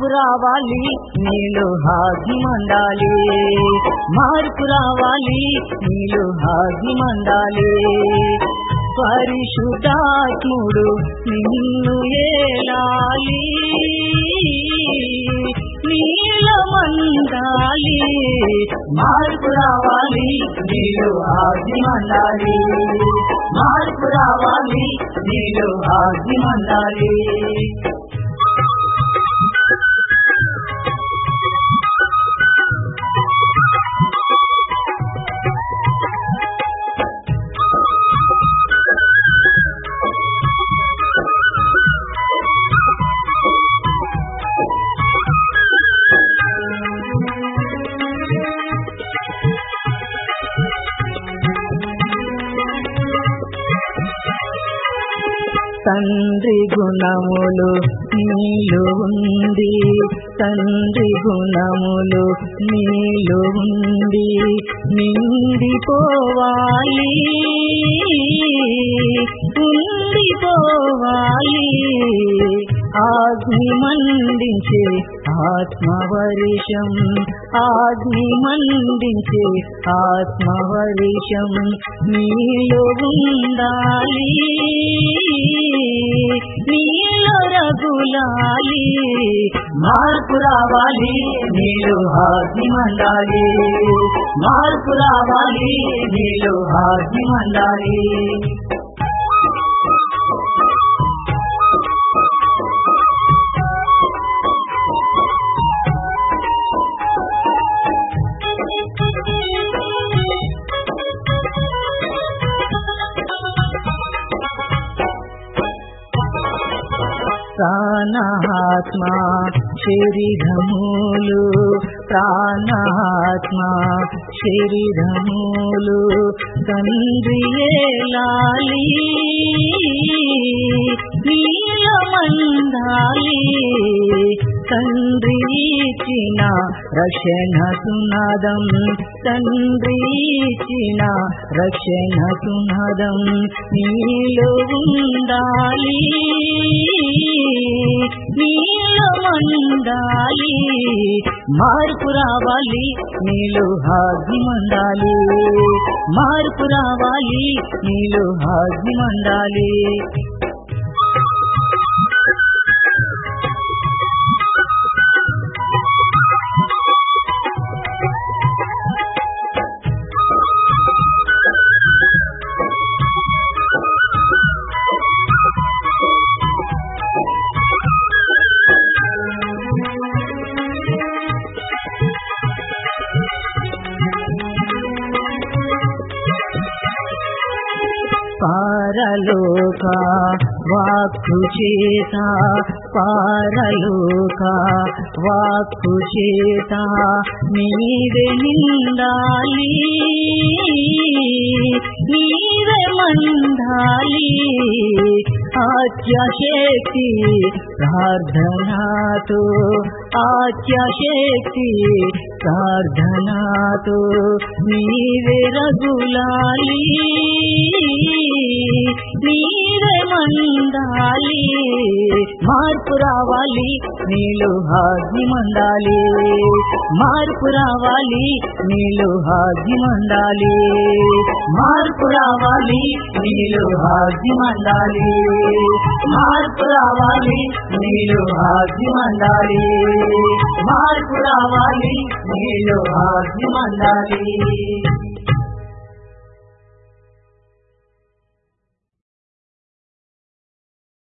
రావాలి నీలో హాగి మండాలి మార్పు రావాలి నీలో హాగి మండాలి పరిశుద్ధాత్ముడు నిన్ను ఏలాలి నీలమందాలి మార్పు రావాలి నీలో హాగి మండాలి మార్పు రావాలి నీలో హాగి మండాలి తండ్రి గుణములు నీలో ఉంది తండ్రి గుణములు నీలో ఉంది నిండిపోవాలి ఉండిపోవాలి ఆగ్ని మండించే ఆత్మవరిషం ఆగ్ని మండించే ఆత్మవరిషం నీలో ఉండాలి నీలో రగులాలి మార్పు రావాలి నీలో హాగి మండాలి మార్పు రావాలి నీలో హాగి మండాలి ప్రాణాత్మ శరీరములు ప్రాణాత్మ శరీరములు తండ్రి ఏలాలి నీలమందాలి తండ్రి ఇచ్చిన రక్షణ సునాదం తండ్రి ఇచ్చిన రక్షణ సునాదం నీలో ఉండాలి నీలమందాలి మార్పు రావాలి నీలో హాగి మండాలి మార్పు రావాలి నీలో హాగి మండాలి పారలోక వాక్కు చేత పారలోక వాక్కు చేత నీవే నిండాలి నీవే మండాలి ఆత్యశక్తి ప్రార్థనాతో ఆత్యశక్తి ప్రార్థనాతో నీవే రగులాలి నీవే మండాలి మార్పు రావాలి నీలో హాగి మండాలి మార్పు రావాలి నీలో హాగి మండాలి మార్పు రావాలి నీలో హాగి మండాలి మార్పు రావాలి నీలో హాగి మండాలి మార్పు రావాలి నీలో హాగి మండాలి